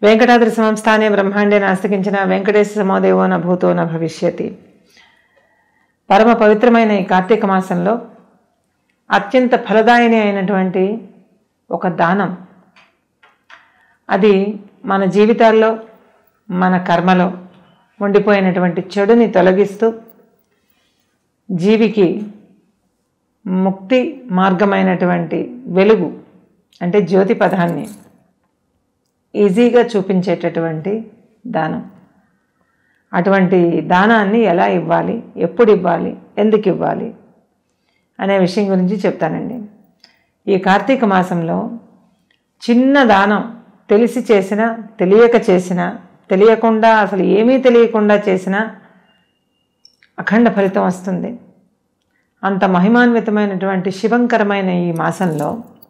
వెంకటాద్రి సంస్థానే బ్రహ్మాండే నాస్తికించిన వెంకటేశ సమోదేవో న భూతో న భవిష్యతి పరమ పవిత్రమైన ఈ కార్తీక మాసంలో అత్యంత ఫలదాయిని అయినటువంటి ఒక దానం అది మన జీవితాల్లో మన కర్మలో ఉండిపోయినటువంటి చెడుని తొలగిస్తూ జీవికి ముక్తి మార్గమైనటువంటి వెలుగు అంటే జ్యోతి పదాన్ని ఈజీగా చూపించేటటువంటి దానం అటువంటి దానాన్ని ఎలా ఇవ్వాలి ఎప్పుడు ఇవ్వాలి ఎందుకు ఇవ్వాలి అనే విషయం గురించి చెప్తానండి ఈ కార్తీక మాసంలో చిన్న దానం తెలిసి చేసిన తెలియక చేసిన తెలియకుండా అసలు ఏమీ తెలియకుండా చేసినా అఖండ ఫలితం వస్తుంది అంత మహిమాన్వితమైనటువంటి శివంకరమైన ఈ మాసంలో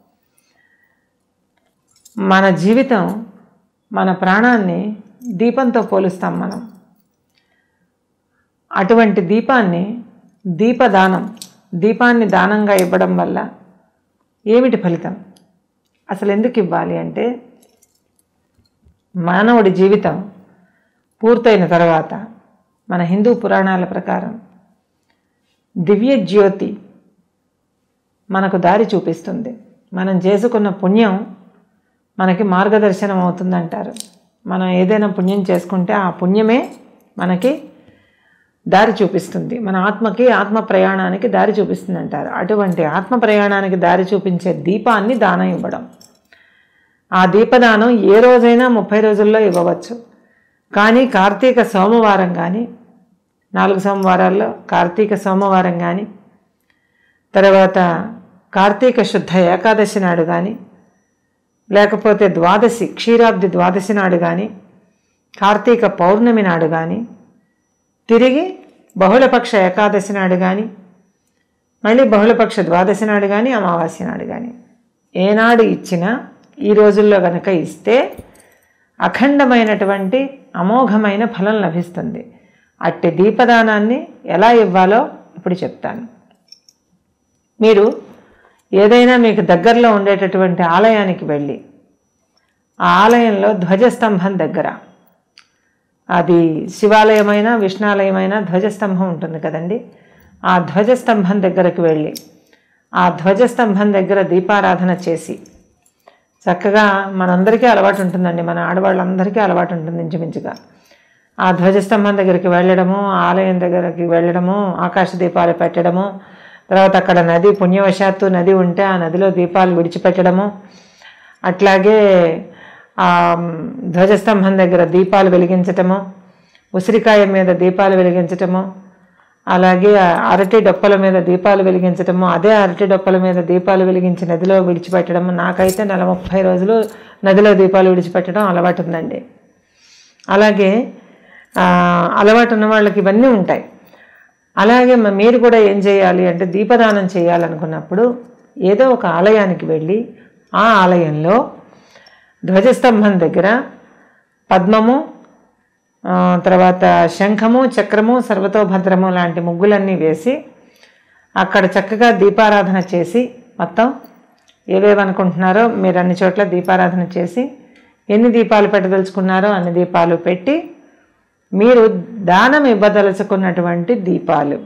మన జీవితం మన ప్రాణాన్ని దీపంతో పోలుస్తాం మనం అటువంటి దీపాన్ని దీపదానం దీపాన్ని దానంగా ఇవ్వడం వల్ల ఏమిటి ఫలితం అసలు ఎందుకు ఇవ్వాలి అంటే మానవుడి జీవితం పూర్తయిన తర్వాత మన హిందూ పురాణాల ప్రకారం దివ్య జ్యోతి మనకు దారి చూపిస్తుంది మనం చేసుకున్న పుణ్యం మనకి మార్గదర్శనం అవుతుందంటారు మనం ఏదైనా పుణ్యం చేసుకుంటే ఆ పుణ్యమే మనకి దారి చూపిస్తుంది మన ఆత్మకి ఆత్మ ప్రయాణానికి దారి చూపిస్తుంది అంటారు అటువంటి ఆత్మ ప్రయాణానికి దారి చూపించే దీపాన్ని దానం ఇవ్వడం ఆ దీపదానం ఏ రోజైనా ముప్పై రోజుల్లో ఇవ్వవచ్చు కానీ కార్తీక సోమవారం కానీ నాలుగు సోమవారాల్లో కార్తీక సోమవారం కానీ తర్వాత కార్తీక శుద్ధ ఏకాదశి నాడు కానీ లేకపోతే ద్వాదశి క్షీరాబ్ది ద్వాదశి నాడు కానీ కార్తీక పౌర్ణమి నాడు కానీ తిరిగి బహుళపక్ష ఏకాదశి నాడు కానీ మళ్ళీ బహుళపక్ష ద్వాదశి నాడు కానీ అమావాస్య నాడు కానీ ఏనాడు ఇచ్చినా ఈ రోజుల్లో కనుక ఇస్తే అఖండమైనటువంటి అమోఘమైన ఫలం లభిస్తుంది అట్టి దీపదానాన్ని ఎలా ఇవ్వాలో ఇప్పుడు చెప్తాను మీరు ఏదైనా మీకు దగ్గరలో ఉండేటటువంటి ఆలయానికి వెళ్ళి ఆ ఆలయంలో ధ్వజస్తంభం దగ్గర అది శివాలయమైనా విష్ణాలయమైనా ధ్వజస్తంభం ఉంటుంది కదండి ఆ ధ్వజస్తంభం దగ్గరకు వెళ్ళి ఆ ధ్వజస్తంభం దగ్గర దీపారాధన చేసి చక్కగా మనందరికీ అలవాటు ఉంటుందండి మన ఆడవాళ్ళందరికీ అలవాటు ఉంటుంది ఇంచుమించుగా ఆ ధ్వజస్తంభం దగ్గరికి వెళ్ళడము ఆలయం దగ్గరికి వెళ్ళడము ఆకాశ దీపాలు పెట్టడము తర్వాత అక్కడ నది పుణ్యవశాత్తు నది ఉంటే ఆ నదిలో దీపాలు విడిచిపెట్టడము అట్లాగే ఆ ధ్వజస్తంభం దగ్గర దీపాలు వెలిగించటము ఉసిరికాయ మీద దీపాలు వెలిగించటము అలాగే అరటి డొప్పల మీద దీపాలు వెలిగించటము అదే అరటి డొప్పల మీద దీపాలు వెలిగించి నదిలో విడిచిపెట్టడము నాకైతే నెల ముప్పై రోజులు నదిలో దీపాలు విడిచిపెట్టడం అలవాటు ఉందండి అలాగే అలవాటు ఉన్న వాళ్ళకి ఇవన్నీ ఉంటాయి అలాగే మీరు కూడా ఏం చేయాలి అంటే దీపదానం చేయాలనుకున్నప్పుడు ఏదో ఒక ఆలయానికి వెళ్ళి ఆ ఆలయంలో ధ్వజస్తంభం దగ్గర పద్మము తర్వాత శంఖము చక్రము సర్వతోభద్రము లాంటి ముగ్గులన్నీ వేసి అక్కడ చక్కగా దీపారాధన చేసి మొత్తం ఏవేవనుకుంటున్నారో మీరు అన్ని చోట్ల దీపారాధన చేసి ఎన్ని దీపాలు పెట్టదలుచుకున్నారో అన్ని దీపాలు పెట్టి మీరు దానం ఇవ్వదలుచుకున్నటువంటి దీపాలు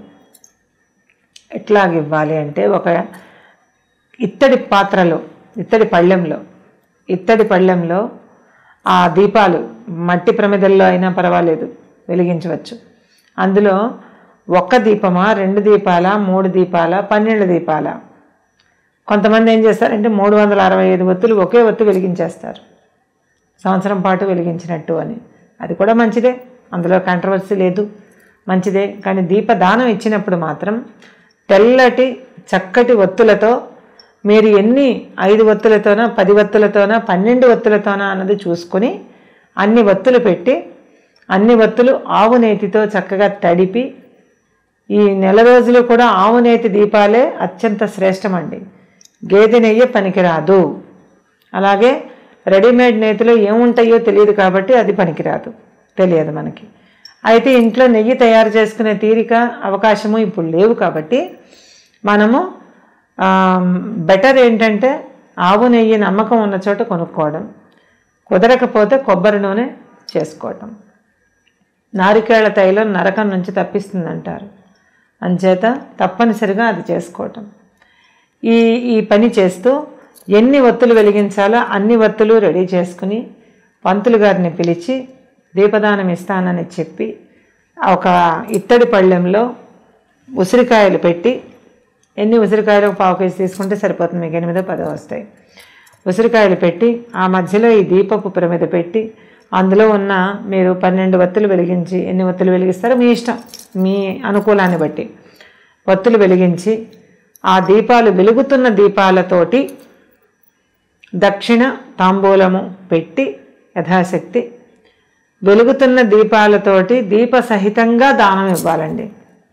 ఎట్లాగివ్వాలి అంటే ఒక ఇత్తడి పాత్రలో ఇత్తడి పళ్ళెంలో ఇత్తడి పళ్ళెంలో ఆ దీపాలు మట్టి ప్రమిదల్లో అయినా పర్వాలేదు వెలిగించవచ్చు అందులో ఒక్క దీపమా రెండు దీపాల మూడు దీపాల పన్నెండు దీపాల కొంతమంది ఏం చేస్తారంటే మూడు వందల అరవై ఐదు ఒత్తులు ఒకే ఒత్తు వెలిగించేస్తారు సంవత్సరం పాటు వెలిగించినట్టు అని అది కూడా మంచిదే అందులో కాంట్రవర్సీ లేదు మంచిదే కానీ దీపదానం ఇచ్చినప్పుడు మాత్రం తెల్లటి చక్కటి ఒత్తులతో మీరు ఎన్ని ఐదు ఒత్తులతోనా పది ఒత్తులతోనా పన్నెండు ఒత్తులతోనా అన్నది చూసుకొని అన్ని ఒత్తులు పెట్టి అన్ని ఒత్తులు ఆవు నేతితో చక్కగా తడిపి ఈ నెల రోజులు కూడా ఆవు నేతి దీపాలే అత్యంత శ్రేష్టమండి గేదె నెయ్యి పనికిరాదు అలాగే రెడీమేడ్ నేతిలో ఏముంటాయో తెలియదు కాబట్టి అది పనికిరాదు తెలియదు మనకి అయితే ఇంట్లో నెయ్యి తయారు చేసుకునే తీరిక అవకాశము ఇప్పుడు లేవు కాబట్టి మనము బెటర్ ఏంటంటే ఆవు నెయ్యి నమ్మకం ఉన్న చోట కొనుక్కోవడం కుదరకపోతే కొబ్బరి నూనె చేసుకోవటం నారికేళ్ల తైలం నరకం నుంచి తప్పిస్తుందంటారు అంచేత తప్పనిసరిగా అది చేసుకోవటం ఈ ఈ పని చేస్తూ ఎన్ని ఒత్తులు వెలిగించాలో అన్ని ఒత్తులు రెడీ చేసుకుని పంతులు గారిని పిలిచి దీపదానం ఇస్తానని చెప్పి ఒక ఇత్తడి పళ్ళెంలో ఉసిరికాయలు పెట్టి ఎన్ని ఉసిరికాయలు ఒక పావు కేజీ తీసుకుంటే సరిపోతుంది మీకు ఎనిమిదో పదో వస్తాయి ఉసిరికాయలు పెట్టి ఆ మధ్యలో ఈ దీపపు ప్రమిద పెట్టి అందులో ఉన్న మీరు పన్నెండు వత్తులు వెలిగించి ఎన్ని వత్తులు వెలిగిస్తారో మీ ఇష్టం మీ అనుకూలాన్ని బట్టి వత్తులు వెలిగించి ఆ దీపాలు వెలుగుతున్న దీపాలతోటి దక్షిణ తాంబూలము పెట్టి యథాశక్తి వెలుగుతున్న దీపాలతోటి దీప సహితంగా దానం ఇవ్వాలండి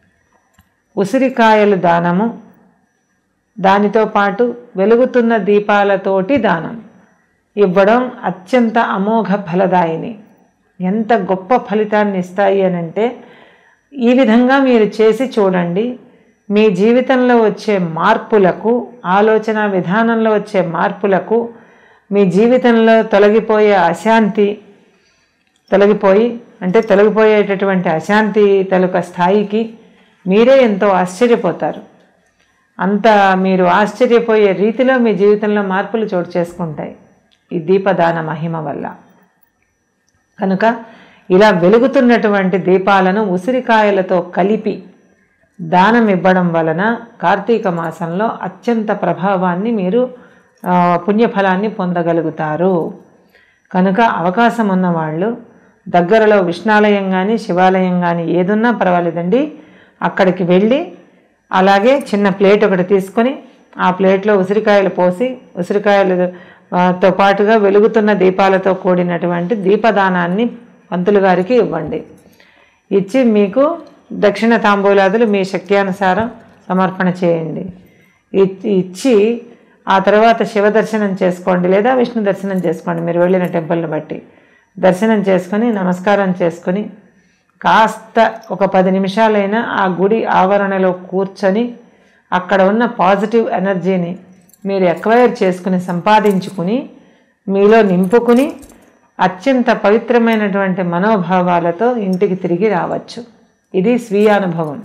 ఉసిరికాయలు దానము దానితో పాటు వెలుగుతున్న దీపాలతోటి దానం ఇవ్వడం అత్యంత అమోఘ ఫలదాయిని ఎంత గొప్ప ఫలితాన్ని ఇస్తాయి అని అంటే ఈ విధంగా మీరు చేసి చూడండి మీ జీవితంలో వచ్చే మార్పులకు ఆలోచన విధానంలో వచ్చే మార్పులకు మీ జీవితంలో తొలగిపోయే అశాంతి తొలగిపోయి అంటే తొలగిపోయేటటువంటి అశాంతి తలుక స్థాయికి మీరే ఎంతో ఆశ్చర్యపోతారు అంత మీరు ఆశ్చర్యపోయే రీతిలో మీ జీవితంలో మార్పులు చోటు చేసుకుంటాయి ఈ దీపదాన మహిమ వల్ల కనుక ఇలా వెలుగుతున్నటువంటి దీపాలను ఉసిరికాయలతో కలిపి దానం ఇవ్వడం వలన కార్తీక మాసంలో అత్యంత ప్రభావాన్ని మీరు ఆ, పుణ్యఫలాన్ని పొందగలుగుతారు కనుక అవకాశం ఉన్నవాళ్ళు దగ్గరలో విష్ణాలయం కానీ శివాలయం కానీ ఏదున్నా పర్వాలేదండి అక్కడికి వెళ్ళి అలాగే చిన్న ప్లేట్ ఒకటి తీసుకొని ఆ ప్లేట్లో ఉసిరికాయలు పోసి ఉసిరికాయలు ఆ, తో పాటుగా వెలుగుతున్న దీపాలతో కూడినటువంటి దీపదానాన్ని పంతులు గారికి ఇవ్వండి ఇచ్చి మీకు దక్షిణ తాంబూలాదులు మీ శక్త్యానుసారం సమర్పణ చేయండి ఇ- ఇచ్చి ఆ తర్వాత శివ దర్శనం చేసుకోండి లేదా విష్ణు దర్శనం చేసుకోండి మీరు వెళ్ళిన టెంపుల్ని బట్టి దర్శనం చేసుకొని నమస్కారం చేసుకొని కాస్త ఒక పది నిమిషాలైనా ఆ గుడి ఆవరణలో కూర్చొని అక్కడ ఉన్న పాజిటివ్ ఎనర్జీని మీరు ఎక్వైర్ చేసుకుని సంపాదించుకుని మీలో నింపుకుని అత్యంత పవిత్రమైనటువంటి మనోభావాలతో ఇంటికి తిరిగి రావచ్చు ఇది స్వీయ అనుభవం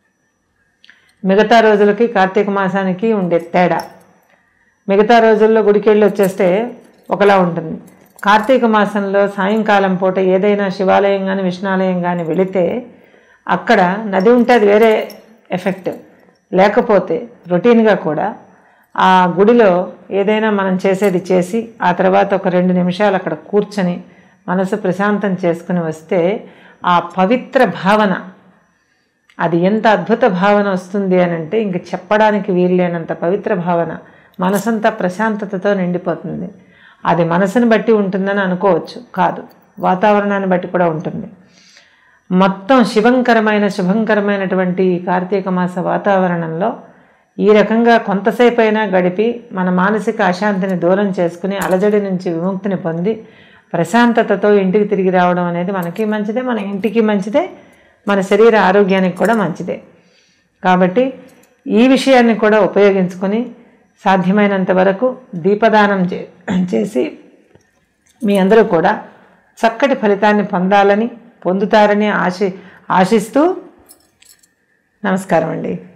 మిగతా రోజులకి కార్తీక మాసానికి ఉండే తేడా మిగతా రోజుల్లో గుడికి వెళ్ళి వచ్చేస్తే ఒకలా ఉంటుంది కార్తీక మాసంలో సాయంకాలం పూట ఏదైనా శివాలయం కానీ విష్ణాలయం కానీ వెళితే అక్కడ నది ఉంటే అది వేరే ఎఫెక్ట్ లేకపోతే రొటీన్గా కూడా ఆ గుడిలో ఏదైనా మనం చేసేది చేసి ఆ తర్వాత ఒక రెండు నిమిషాలు అక్కడ కూర్చొని మనసు ప్రశాంతం చేసుకుని వస్తే ఆ పవిత్ర భావన అది ఎంత అద్భుత భావన వస్తుంది అని అంటే ఇంక చెప్పడానికి వీల్లేనంత పవిత్ర భావన మనసంతా ప్రశాంతతతో నిండిపోతుంది అది మనసుని బట్టి ఉంటుందని అనుకోవచ్చు కాదు వాతావరణాన్ని బట్టి కూడా ఉంటుంది మొత్తం శివంకరమైన శుభంకరమైనటువంటి ఈ కార్తీక మాస వాతావరణంలో ఈ రకంగా కొంతసేపు అయినా గడిపి మన మానసిక అశాంతిని దూరం చేసుకుని అలజడి నుంచి విముక్తిని పొంది ప్రశాంతతతో ఇంటికి తిరిగి రావడం అనేది మనకి మంచిదే మన ఇంటికి మంచిదే మన శరీర ఆరోగ్యానికి కూడా మంచిదే కాబట్టి ఈ విషయాన్ని కూడా ఉపయోగించుకొని సాధ్యమైనంత వరకు దీపదానం చే చేసి మీ అందరూ కూడా చక్కటి ఫలితాన్ని పొందాలని పొందుతారని ఆశి ఆశిస్తూ నమస్కారం అండి